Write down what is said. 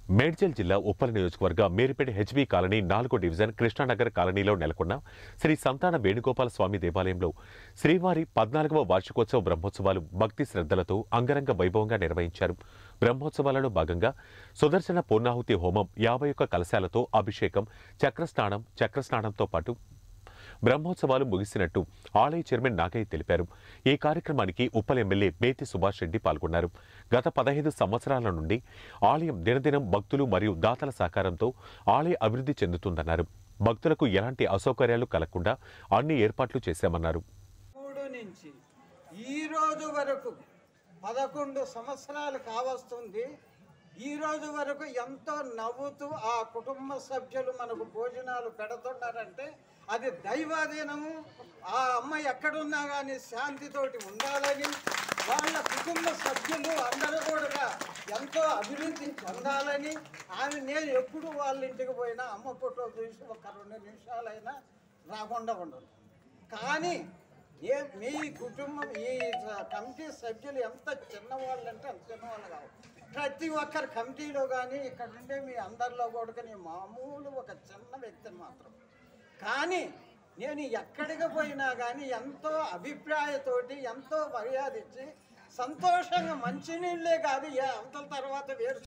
మేడ్చల్ జిల్లా ఉప్పల నియోజకవర్గ Meripeta HB colony నాలుగో డివిజన్ కృష్ణానగర్ కాలనీలో నెలకొన్న శ్రీ సంతాన వేణుగోపాల స్వామి దేవాలయంలో శ్రీవారి పద్నాలుగవ వార్షికోత్సవ బ్రహ్మోత్సవాలు భక్తి శ్రద్ధలతో అంగరంగ వైభవంగా నిర్వహించారు బ్రహ్మోత్సవాలలో భాగంగా సుదర్శన పూర్ణాహుతి హోమం యాభై ఒక్క కలశాలతో అభిషేకం చక్రస్నానం చక్రస్నానంతో పాటు బ్రహ్మోత్సవాలు ముగిసినట్టు ఆలయ చైర్మన్ నాగయ్య తెలిపారు ఈ కార్యక్రమానికి ఉప్పల్ ఎమ్మెల్యే మేతి సుభాష్ రెడ్డి పాల్గొన్నారు గత పదహైదు సంవత్సరాల నుండి ఆలయం దినదినం భక్తులు మరియు దాతల సహకారంతో ఆలయ అభివృద్ధి చెందుతుందన్నారు భక్తులకు ఎలాంటి అసౌకర్యాలు కలగకుండా అన్ని ఏర్పాట్లు చేశామన్నారు మూడు నుంచి ఈ రోజు వరకు పదకొండు సంవత్సరాలు కావస్తుంది ఈ రోజు వరకు ఎంతో నవ్వుతూ ఆ కుటుంబ సభ్యులు మనకు భోజనాలు పెడుతున్నారంటే అది దైవాధీనము ఆ అమ్మాయి ఎక్కడున్నా కానీ శాంతితోటి ఉండాలని వాళ్ళ కుటుంబ సభ్యులు అందరూ కూడా ఎంతో అభివృద్ధి చెందాలని ఆమె నేను ఎప్పుడు వాళ్ళ ఇంటికి పోయినా అమ్మ ఫోటో చూసి ఒక రెండు నిమిషాలైనా రాకుండా ఉండదు కానీ ఏ మీ కుటుంబం ఈ స- కమిటీ సభ్యులు ఎంత చిన్నవాళ్ళు అంటే అంత చిన్నవాళ్ళు కావు ప్రతి ఒక్కరు కమిటీలో కానీ ఇక్కడ ఉండే మీ అందరిలో కూడా నేను మామూలు ఒక చిన్న వ్యక్తిని మాత్రం కానీ నేను ఎక్కడికి పోయినా కానీ ఎంతో అభిప్రాయతోటి ఎంతో మర్యాద ఇచ్చి సంతోషంగా మంచినీళ్ళే కాదు ఏ అవతల తర్వాత వేరు